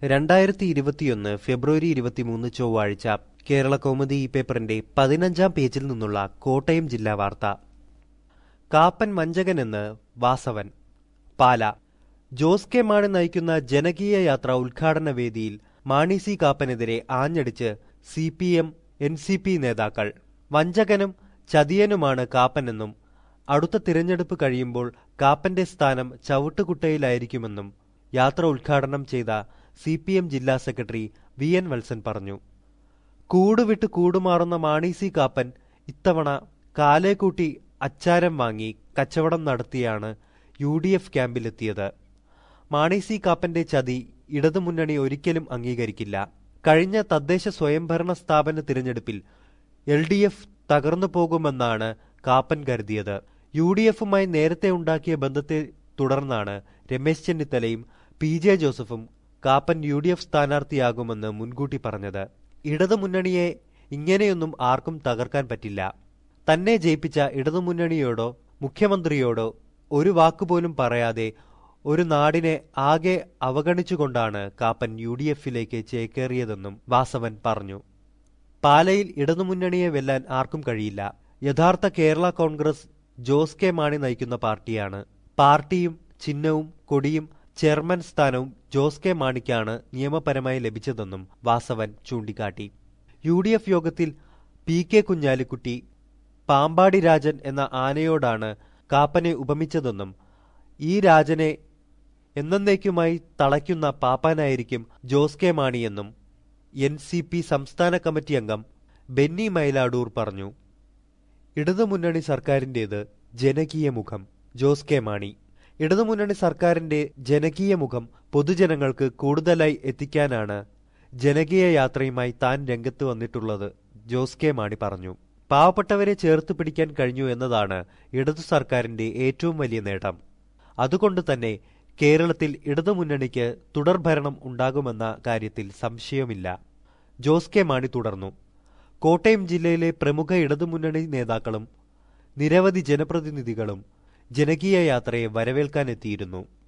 രണ്ടായിരത്തി ഇരുപത്തിയൊന്ന് ഫെബ്രുവരി ഇരുപത്തിമൂന്ന് ചൊവ്വാഴ്ച കേരള കൗമുദി ഈ പേപ്പറിന്റെ പതിനഞ്ചാം പേജിൽ നിന്നുള്ള കോട്ടയം ജില്ലാ വാർത്ത കാപ്പൻ മഞ്ചകൻ എന്ന് വാസവൻ പാല ജോസ് കെ മാണി നയിക്കുന്ന ജനകീയ യാത്ര ഉദ്ഘാടന വേദിയിൽ മാണി സി കാപ്പനെതിരെ ആഞ്ഞടിച്ച് C P M N C P നേതാക്കൾ വഞ്ചകനും ചതിയനുമാണ് കാപ്പനെന്നും അടുത്ത തിരഞ്ഞെടുപ്പ് കഴിയുമ്പോൾ കാപ്പന്റെ സ്ഥാനം ചവിട്ടുകുട്ടയിലായിരിക്കുമെന്നും യാത്ര ഉദ്ഘാടനം ചെയ്ത സി പി എം ജില്ലാ സെക്രട്ടറി വി എൻ വത്സൻ പറഞ്ഞു കൂടുവിട്ട് കൂടുമാറുന്ന മാണി സി കാപ്പൻ ഇത്തവണ കാലേക്കൂട്ടി അച്ചാരം വാങ്ങി കച്ചവടം നടത്തിയാണ് യു ഡി എഫ് ക്യാമ്പിലെത്തിയത് മാണി സി കാപ്പന്റെ ചതി ഇടതുമുന്നണി ഒരിക്കലും അംഗീകരിക്കില്ല കഴിഞ്ഞ തദ്ദേശ സ്വയംഭരണ സ്ഥാപന തിരഞ്ഞെടുപ്പിൽ എൽ ഡി എഫ് തകർന്നു പോകുമെന്നാണ് കാപ്പൻ കരുതിയത് യു ഡി എഫുമായി നേരത്തെ ഉണ്ടാക്കിയ ബന്ധത്തെ തുടർന്നാണ് രമേശ് ചെന്നിത്തലയും പി ജെ ജോസഫും കാപ്പൻ യു ഡി എഫ് സ്ഥാനാർത്ഥിയാകുമെന്ന് മുൻകൂട്ടി പറഞ്ഞത് ഇടതുമുന്നണിയെ ഇങ്ങനെയൊന്നും ആർക്കും തകർക്കാൻ പറ്റില്ല തന്നെ ജയിപ്പിച്ച ഇടതുമുന്നണിയോടോ മുഖ്യമന്ത്രിയോടോ ഒരു വാക്കുപോലും പറയാതെ ഒരു നാടിനെ ആകെ അവഗണിച്ചുകൊണ്ടാണ് കാപ്പൻ യു ഡി എഫിലേക്ക് ചേക്കേറിയതെന്നും വാസവൻ പറഞ്ഞു പാലയിൽ ഇടതുമുന്നണിയെ വെല്ലാൻ ആർക്കും കഴിയില്ല യഥാർത്ഥ കേരള കോൺഗ്രസ് ജോസ് കെ മാണി നയിക്കുന്ന പാർട്ടിയാണ് പാർട്ടിയും ചിഹ്നവും കൊടിയും ചെയർമാൻ സ്ഥാനവും ജോസ് കെ മാണിക്കാണ് നിയമപരമായി ലഭിച്ചതെന്നും വാസവൻ ചൂണ്ടിക്കാട്ടി യു ഡി എഫ് യോഗത്തിൽ പി കെ കുഞ്ഞാലിക്കുട്ടി പാമ്പാടി രാജൻ എന്ന ആനയോടാണ് കാപ്പനെ ഉപമിച്ചതെന്നും ഈ രാജനെ എന്നേക്കുമായി തളയ്ക്കുന്ന പാപ്പാനായിരിക്കും ജോസ് കെ മാണിയെന്നും എൻ സി പി സംസ്ഥാന കമ്മിറ്റി അംഗം ബെന്നി മൈലാടൂർ പറഞ്ഞു ഇടതുമുന്നണി സർക്കാരിന്റേത് ജനകീയ മുഖം ജോസ് കെ മാണി ഇടതുമുന്നണി സർക്കാരിന്റെ ജനകീയ മുഖം പൊതുജനങ്ങൾക്ക് കൂടുതലായി എത്തിക്കാനാണ് ജനകീയ യാത്രയുമായി താൻ രംഗത്ത് വന്നിട്ടുള്ളത് ജോസ് കെ മാണി പറഞ്ഞു പാവപ്പെട്ടവരെ ചേർത്ത് പിടിക്കാൻ കഴിഞ്ഞു എന്നതാണ് ഇടതു സർക്കാരിന്റെ ഏറ്റവും വലിയ നേട്ടം അതുകൊണ്ട് തന്നെ കേരളത്തിൽ ഇടതുമുന്നണിക്ക് തുടർഭരണം ഉണ്ടാകുമെന്ന കാര്യത്തിൽ സംശയമില്ല ജോസ് കെ മാണി തുടർന്നു കോട്ടയം ജില്ലയിലെ പ്രമുഖ ഇടതുമുന്നണി നേതാക്കളും നിരവധി ജനപ്രതിനിധികളും ജനകീയ യാത്രയെ വരവേൽക്കാനെത്തിയിരുന്നു